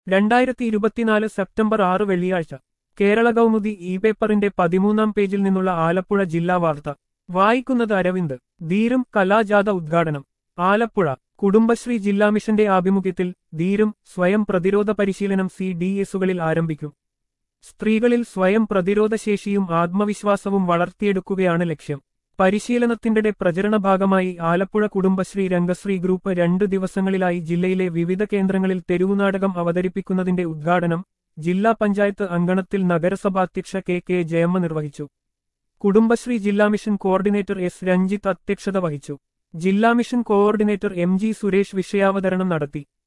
രണ്ടായിരത്തി ഇരുപത്തിനാല് സെപ്റ്റംബർ ആറ് വെള്ളിയാഴ്ച കേരള കൗമുദി ഇ പേപ്പറിന്റെ പതിമൂന്നാം പേജിൽ നിന്നുള്ള ആലപ്പുഴ ജില്ലാ വാർത്ത വായിക്കുന്നത് അരവിന്ദ് ധീരും കലാജാഥ ഉദ്ഘാടനം ആലപ്പുഴ കുടുംബശ്രീ ജില്ലാ മിഷന്റെ ആഭിമുഖ്യത്തിൽ ധീരും സ്വയം പ്രതിരോധ പരിശീലനം സി ഡി എസുകളിൽ ആരംഭിക്കും സ്ത്രീകളിൽ സ്വയം പ്രതിരോധശേഷിയും ആത്മവിശ്വാസവും വളർത്തിയെടുക്കുകയാണ് ലക്ഷ്യം പരിശീലനത്തിന്റെ പ്രചരണ ഭാഗമായി ആലപ്പുഴ കുടുംബശ്രീ രംഗശ്രീ ഗ്രൂപ്പ് രണ്ടു ദിവസങ്ങളിലായി ജില്ലയിലെ വിവിധ കേന്ദ്രങ്ങളിൽ തെരുവുനാടകം അവതരിപ്പിക്കുന്നതിന്റെ ഉദ്ഘാടനം ജില്ലാ പഞ്ചായത്ത് അങ്കണത്തിൽ നഗരസഭാധ്യക്ഷ കെ കെ ജയമ്മ നിർവഹിച്ചു കുടുംബശ്രീ ജില്ലാ മിഷൻ കോർഡിനേറ്റർ എസ് രഞ്ജിത്ത് അധ്യക്ഷത വഹിച്ചു ജില്ലാ mission coordinator M G Suresh വിഷയാവതരണം നടത്തി